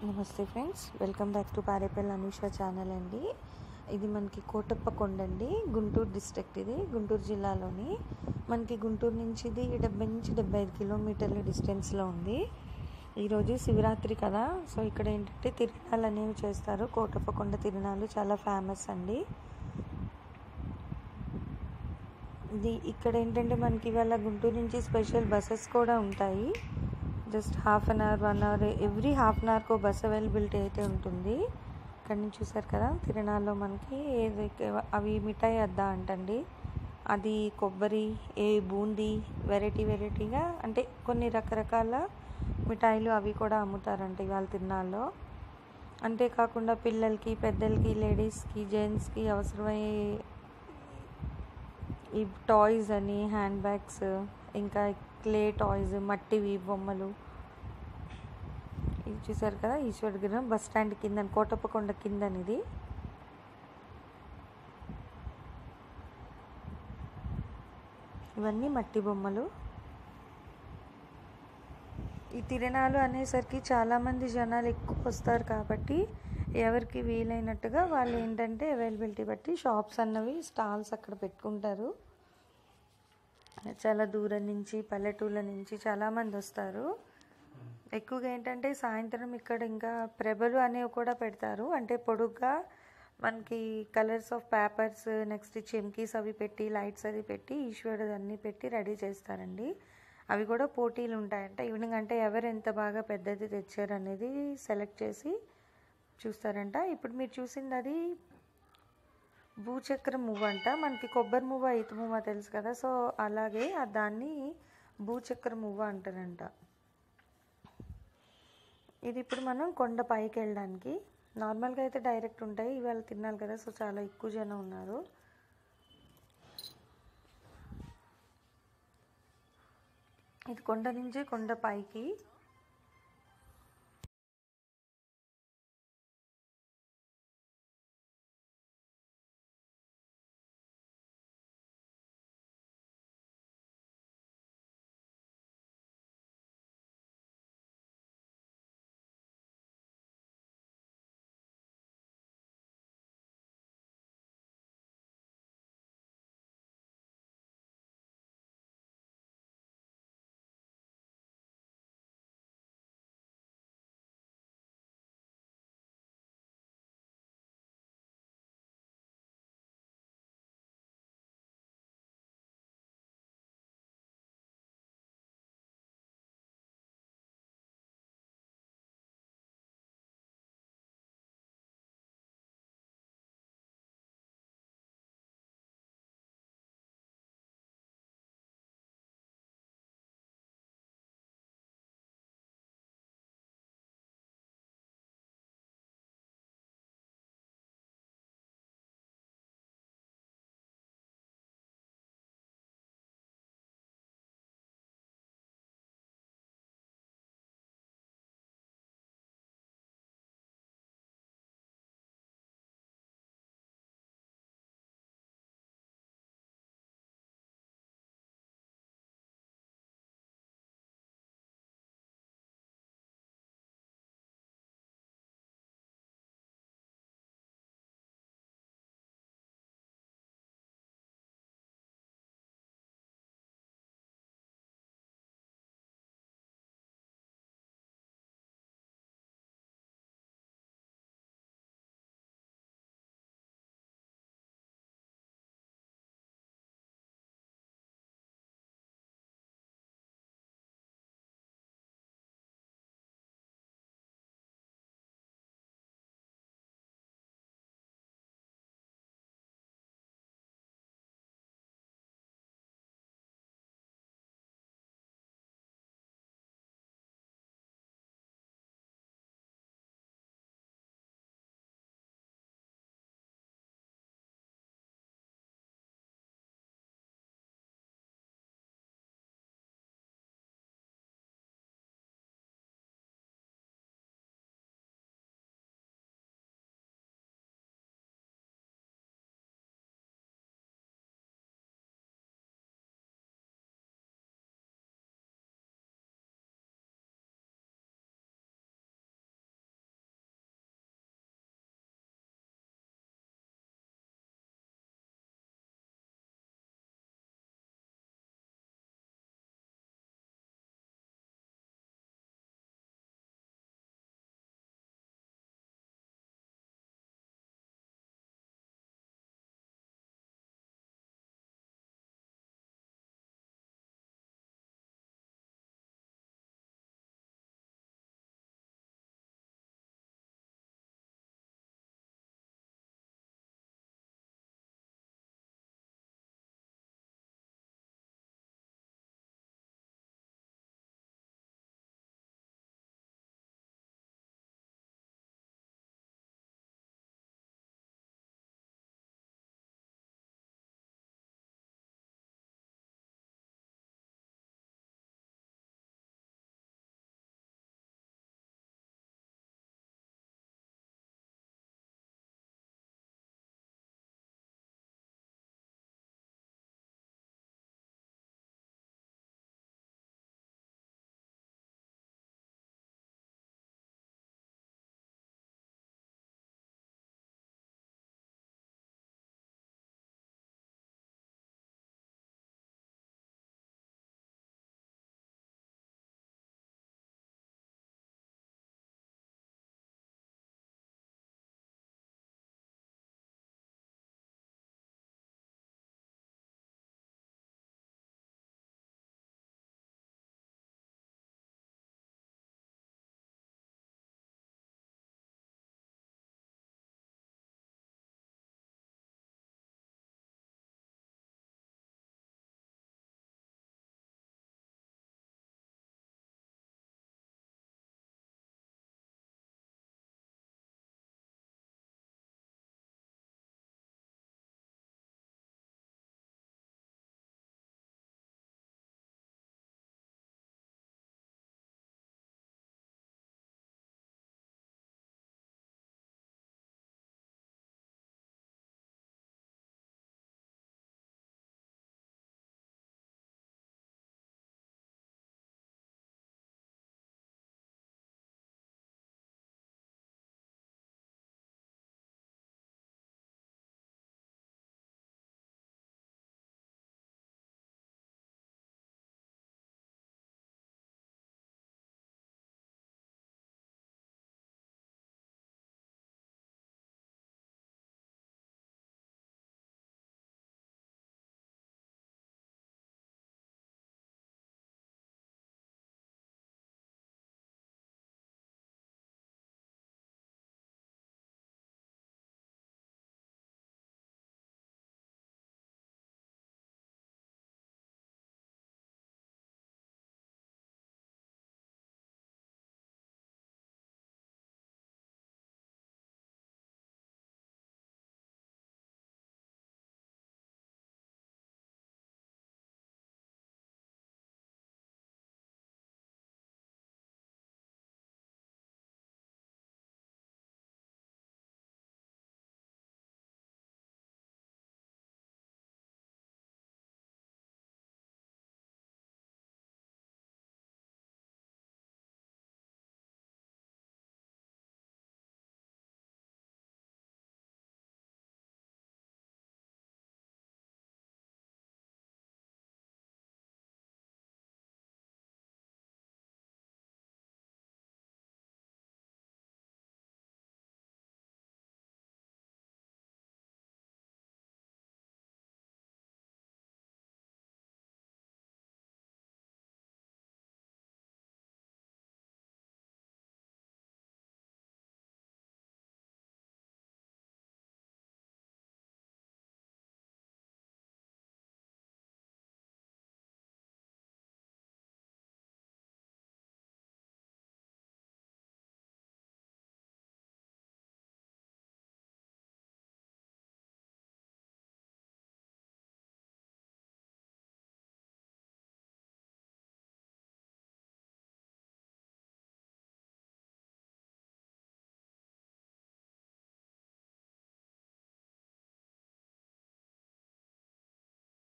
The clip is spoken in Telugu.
నమస్తే friends welcome back to Parepalli Anusha channel అండి ఇది మనకి కోటప్ప కొండ అండి గుంటూరు డిస్ట్రిక్ట్ ఇది గుంటూరు జిల్లాలోని మనకి గుంటూరు నుంచి ఇది డెబ్బై నుంచి డెబ్బై ఐదు కిలోమీటర్ల డిస్టెన్స్లో ఉంది ఈరోజు శివరాత్రి కదా సో ఇక్కడ ఏంటంటే తిరునాళ్ళు అనేవి చేస్తారు కోటప్ప కొండ తిరునాళ్ళు చాలా ఫేమస్ అండి ఇది ఇక్కడ ఏంటంటే మనకి ఇవాళ గుంటూరు నుంచి స్పెషల్ బస్సెస్ కూడా ఉంటాయి just half an hour one hour every half an అవర్కో బస్ అవైలబిలిటీ అయితే ఉంటుంది ఇక్కడ నుంచి చూసారు కదా తిరణాల్లో మనకి ఏది అవి మిఠాయి అద్దా అంటండి అది కొబ్బరి ఏ బూందీ వెరైటీ వెరైటీగా అంటే కొన్ని రకరకాల మిఠాయిలు అవి కూడా అమ్ముతారంట ఇవాళ తిరునాళ్ళలో అంతేకాకుండా పిల్లలకి పెద్దలకి లేడీస్కి జెంట్స్కి అవసరమయ్యే ఈ టాయ్స్ అని హ్యాండ్ బ్యాగ్స్ ఇంకా క్లే టాయ్స్ మట్టివి బొమ్మలు ఇది చూసారు కదా ఈశ్వరగిరం బస్ స్టాండ్ కింద కోటప్పకొండ కిందనిది ఇవన్నీ మట్టి బొమ్మలు ఈ తిరణాలు అనేసరికి చాలామంది జనాలు ఎక్కువ వస్తారు కాబట్టి ఎవరికి వీలైనట్టుగా వాళ్ళు ఏంటంటే అవైలబిలిటీ బట్టి షాప్స్ అన్నవి స్టాల్స్ అక్కడ పెట్టుకుంటారు చాలా దూరం నుంచి పల్లెటూళ్ళ నుంచి చాలామంది వస్తారు ఎక్కువగా ఏంటంటే సాయంత్రం ఇక్కడ ఇంకా ప్రభలు అనేవి కూడా పెడతారు అంటే పొడుగ్గా మనకి కలర్స్ ఆఫ్ పేపర్స్ నెక్స్ట్ చెమ్కీస్ అవి పెట్టి లైట్స్ అది పెట్టి ఈశ్వరుడు అన్నీ పెట్టి రెడీ చేస్తారండి అవి కూడా పోటీలు ఉంటాయంట ఈవినింగ్ అంటే ఎవరు ఎంత బాగా పెద్దది తెచ్చారు అనేది సెలెక్ట్ చేసి చూస్తారంట ఇప్పుడు మీరు చూసింది అది భూచక్ర మువ్వ అంట మనకి కొబ్బరి మువ్వ ఈత మువ్వ తెలుసు కదా సో అలాగే దాన్ని భూచక్ర మువ్వ అంటారంట ఇది ఇప్పుడు మనం కొండ పైకి వెళ్ళడానికి నార్మల్గా అయితే డైరెక్ట్ ఉంటాయి ఇవాళ తినాలి కదా సో చాలా ఎక్కువ జనం ఉన్నారు ఇది కొండ నుంచి కొండ పైకి